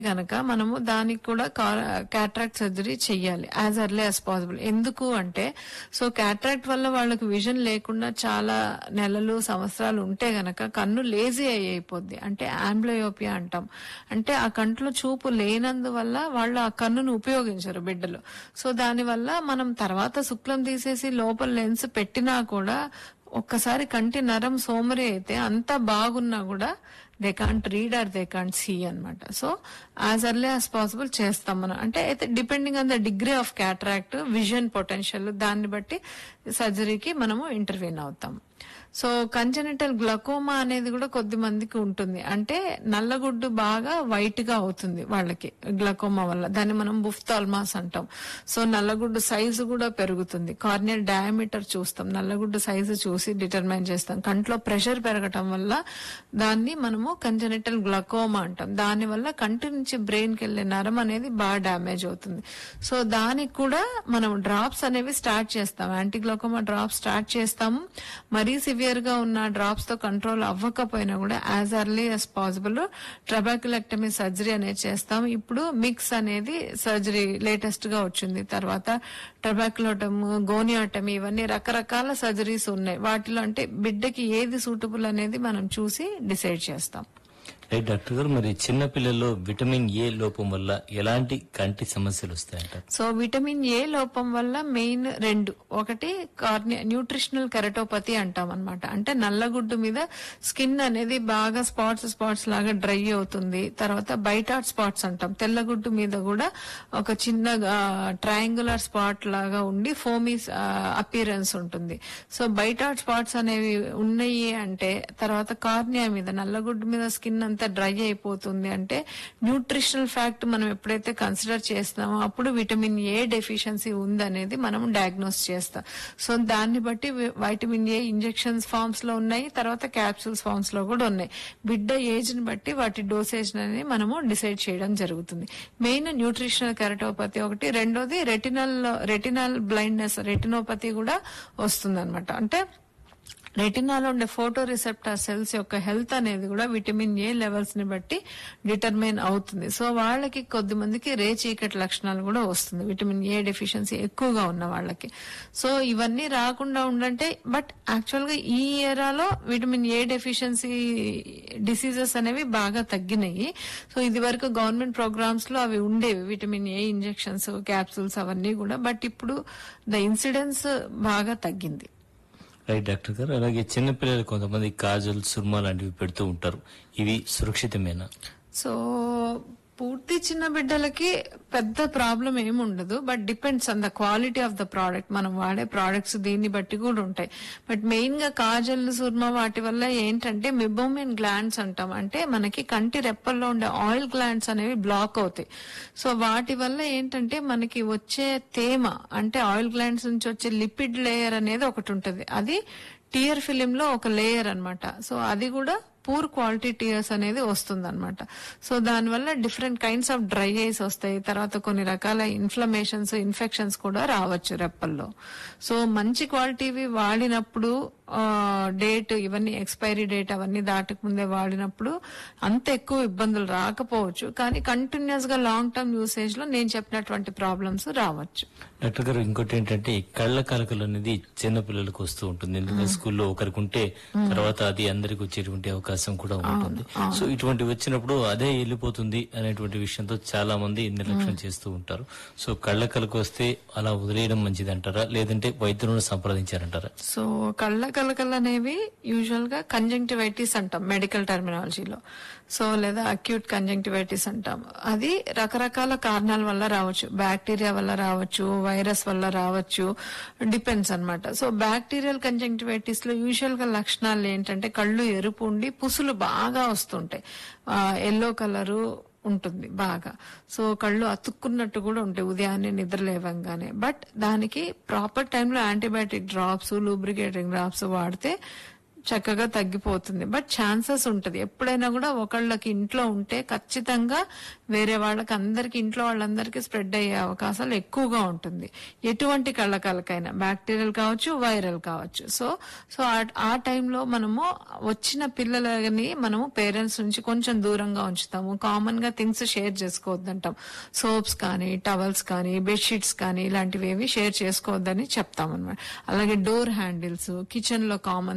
గనక మనము దానికి కూడా క్యాట్రాక్ట్ సర్జరీ చెయ్యాలి యాజ్ అర్లీ యాజ్ పాసిబుల్ ఎందుకు అంటే సో క్యాట్రాక్ట్ వల్ల వాళ్ళకి విజన్ లేకుండా చాలా నెలలు సంవత్సరాలు ఉంటే గనక కన్ను లేజీ అయిపోద్ది అంటే ఆంబ్లయోపియా అంటాం అంటే ఆ కంట్లో చూపు లేనందువల్ల వాళ్ళు ఆ కన్నును ఉపయోగించరు బిడ్డలు సో దానివల్ల మనం తర్వాత శుక్లం తీసేసి లోపల లెన్స్ పెట్టినా కూడా ఒక్కసారి కంటి నరం సోమరి అయితే అంత బాగున్నా కూడా they can't read or they can't see అనమాట so as early as possible చేస్తాం మనం అంటే అయితే depending on the degree of cataract vision potential దాన్ని బట్టి సర్జరీకి మనము ఇంటర్వ్యూన్ అవుతాం సో కంజనిటల్ గ్లకోమా అనేది కూడా కొద్ది మందికి ఉంటుంది అంటే నల్లగుడ్డు బాగా వైట్ గా అవుతుంది వాళ్ళకి గ్లకోమా వల్ల దాన్ని మనం బుఫ్తాల్మాస్ అంటాం సో నల్లగుడ్డు సైజు కూడా పెరుగుతుంది కార్నియల్ డయామీటర్ చూస్తాం నల్లగుడ్డు సైజు చూసి డిటర్మైన్ చేస్తాం కంట్లో ప్రెషర్ పెరగటం వల్ల దాన్ని మనము కంజనిటల్ గ్లకోమా అంటాం దాని వల్ల కంటి నుంచి బ్రెయిన్ కి వెళ్లే నరం అనేది బాగా డ్యామేజ్ అవుతుంది సో దానికి కూడా మనం డ్రాప్స్ అనేవి స్టార్ట్ చేస్తాం యాంటీ గ్లకోమా డ్రాప్స్ స్టార్ట్ చేస్తాము మరీ సివియర్ గా ఉన్న డ్రాప్స్ తో కంట్రోల్ అవ్వకపోయినా కూడా as early as possible trabeculectomy surgery అనేది చేస్తాం ఇప్పుడు మిక్స్ అనేది సర్జరీ లేటెస్ట్ గా వచ్చింది తర్వాత ట్రబాక్యులోటమ్ గోనియాటమీ ఇవన్నీ రకరకాల సర్జరీస్ ఉన్నాయి వాటిలో అంటే బిడ్డకి ఏది సూటబుల్ అనేది మనం చూసి డిసైడ్ చేస్తాం రైట్ డాక్టర్ గారు మరి చిన్న పిల్లల్లో విటమిన్ ఏ లోపం వల్ల ఎలాంటి కంటి సమస్యలు వస్తాయంటారు సో విటమిన్ ఏ లోపం వల్ల మెయిన్ రెండు ఒకటి కార్ని న్యూట్రిషనల్ కెరటోపతి అంటాం అనమాట అంటే నల్లగుడ్డు మీద స్కిన్ అనేది బాగా స్పాట్స్ స్పాట్స్ లాగా డ్రై అవుతుంది తర్వాత బయట స్పాట్స్ అంటాం తెల్లగుడ్డు మీద కూడా ఒక చిన్న ట్రయాంగులర్ స్పాట్ లాగా ఉండి ఫోమీ అపియరెన్స్ ఉంటుంది సో బయట స్పాట్స్ అనేవి ఉన్నాయి అంటే తర్వాత కార్నియా మీద నల్లగుడ్డు మీద స్కిన్ అంతా డ్రై అయిపోతుంది అంటే న్యూట్రిషనల్ ఫ్యాక్ట్ మనం ఎప్పుడైతే కన్సిడర్ చేస్తామో అప్పుడు విటమిన్ ఏ డెఫిషియన్సీ ఉందనేది మనం డయాగ్నోస్ చేస్తాం సో దాన్ని బట్టి వి- వైటమిన్ ఏ ఇంజెక్షన్స్ ఫార్మ్స్ లో ఉన్నాయి తర్వాత క్యాప్సూల్స్ ఫార్మ్స్ లో కూడా ఉన్నాయి బిడ్డ ఏజ్ ని బట్టి వాటి డోసేజ్ అనేది మనము డిసైడ్ చేయడం జరుగుతుంది మెయిన్ న్యూట్రిషనల్ కెరటోపతి ఒకటి రెండోది రెటినల్ రెటినల్ బ్లైండ్నెస్ రెటినోపతి కూడా వస్తుంది అంటే రెటినాలో ఉండే ఫోటో రిసెప్టర్ సెల్స్ యొక్క హెల్త్ అనేది కూడా విటమిన్ ఏ లెవెల్స్ ని బట్టి డిటర్మైన్ అవుతుంది సో వాళ్ళకి కొద్ది మందికి రే చీకటి లక్షణాలు కూడా వస్తుంది విటమిన్ ఏ డెఫిషియన్సీ ఎక్కువగా ఉన్న వాళ్ళకి సో ఇవన్నీ రాకుండా ఉండంటే బట్ యాక్చువల్ గా ఈ ఏరాలో విటమిన్ ఏ డెఫిషియన్సీ డిసీజెస్ అనేవి బాగా తగ్గినాయి సో ఇది వరకు గవర్నమెంట్ ప్రోగ్రామ్స్ లో అవి ఉండేవి విటమిన్ ఏ ఇంజెక్షన్స్ క్యాప్సూల్స్ అవన్నీ కూడా బట్ ఇప్పుడు ద ఇన్సిడెన్స్ బాగా తగ్గింది రైట్ డాక్టర్ గారు అలాగే చిన్న పిల్లలు కొంతమంది కాజల్ సుర్మా లాంటివి పెడుతూ ఉంటారు ఇవి సురక్షితమేనా సో పూర్తి చిన్న బిడ్డలకి పెద్ద ప్రాబ్లం ఏమి ఉండదు but depends on the quality of the product మనం వాడే ప్రోడక్ట్స్ దీన్ని బట్టి కూడా ఉంటాయి బట్ మెయిన్ గా కాజల్ సుర్మ వాటి వల్ల ఏంటంటే మిబోమిన్ గ్లాండ్స్ అంటాం అంటే మనకి కంటి రెప్పల్లో ఉండే ఆయిల్ గ్లాండ్స్ అనేవి బ్లాక్ అవుతాయి సో వాటి వల్ల ఏంటంటే మనకి వచ్చే తేమ అంటే ఆయిల్ గ్లాండ్స్ నుంచి వచ్చే లిపిడ్ లేయర్ అనేది ఒకటి ఉంటది అది టియర్ ఫిలిం లో ఒక లేయర్ అన్నమాట సో అది కూడా పూర్ క్వాలిటీ టీయర్స్ అనేది వస్తుంది అనమాట సో దానివల్ల different kinds of dry eyes వస్తాయి తర్వాత కొన్ని రకాల ఇన్ఫ్లమేషన్స్ ఇన్ఫెక్షన్స్ కూడా రావచ్చు రెప్పల్లో సో మంచి క్వాలిటీవి వాడినప్పుడు డేట్ ఇవన్నీ ఎక్స్పైరీ డేట్ అవన్నీ దాటక ముందే వాడినప్పుడు అంత ఎక్కువ ఇబ్బందులు రాకపోవచ్చు కానీ కంటిన్యూస్ గా లాంగ్ టర్మ్ యూసేజ్ లో నేను చెప్పినటువంటి ప్రాబ్లమ్స్ రావచ్చు డాక్టర్ గారు ఇంకోటి ఏంటంటే ఈ కళ్ళ కలకలు అనేది చిన్న పిల్లలకు వస్తూ ఉంటుంది ఎందుకంటే స్కూల్లో ఒకరికి ఉంటే తర్వాత అది అందరికి వచ్చేటువంటి అవకాశం కూడా ఉంటుంది సో ఇటువంటి వచ్చినప్పుడు అదే వెళ్ళిపోతుంది అనేటువంటి విషయంతో చాలా మంది నిర్లక్ష్యం చేస్తూ ఉంటారు సో కళ్ళ కలకు వస్తే అలా వదిలేయడం మంచిది అంటారా లేదంటే వైద్యులను సంప్రదించారంటారా సో కళ్ళ కలకలు అనేవి యూజువల్ గా కంజంక్టివైటిస్ అంటాం మెడికల్ టర్మినాలజీలో సో లేదా అక్యూట్ కంజంక్టివైటిస్ అంటాం అది రకరకాల కారణాల వల్ల రావచ్చు బ్యాక్టీరియా వల్ల రావచ్చు వైరస్ వల్ల రావచ్చు డిపెండ్స్ అన్నమాట సో బ్యాక్టీరియల్ కంజంక్టివైటిస్ లో యూజువల్ గా లక్షణాలు ఏంటంటే కళ్ళు ఎరుపు ఉండి పుసులు బాగా వస్తుంటాయి ఎల్లో కలరు ఉంటుంది బాగా సో కళ్ళు అతుక్కున్నట్టు కూడా ఉంటాయి ఉదయాన్నే నిద్ర లేవంగానే బట్ దానికి ప్రాపర్ టైంలో యాంటీబయాటిక్ డ్రాప్స్ లూబ్రికేటింగ్ డ్రాప్స్ వాడితే చక్కగా తగ్గిపోతుంది బట్ ఛాన్సెస్ ఉంటది ఎప్పుడైనా కూడా ఒకళ్ళకి ఇంట్లో ఉంటే ఖచ్చితంగా వేరే వాళ్ళకి అందరికి ఇంట్లో వాళ్ళందరికీ స్ప్రెడ్ అయ్యే అవకాశాలు ఎక్కువగా ఉంటుంది ఎటువంటి కళ్ళకలకైనా బ్యాక్టీరియల్ కావచ్చు వైరల్ కావచ్చు సో సో ఆ- ఆ టైంలో మనము వచ్చిన పిల్లలని మనము పేరెంట్స్ నుంచి కొంచెం దూరంగా ఉంచుతాము కామన్ గా థింగ్స్ షేర్ చేసుకోవద్దంటాం సోప్స్ కానీ టవల్స్ కానీ బెడ్షీట్స్ కానీ ఇలాంటివి ఏవి షేర్ చేసుకోవద్దని చెప్తాం అనమాట అలాగే డోర్ హ్యాండిల్స్ కిచెన్ లో కామన్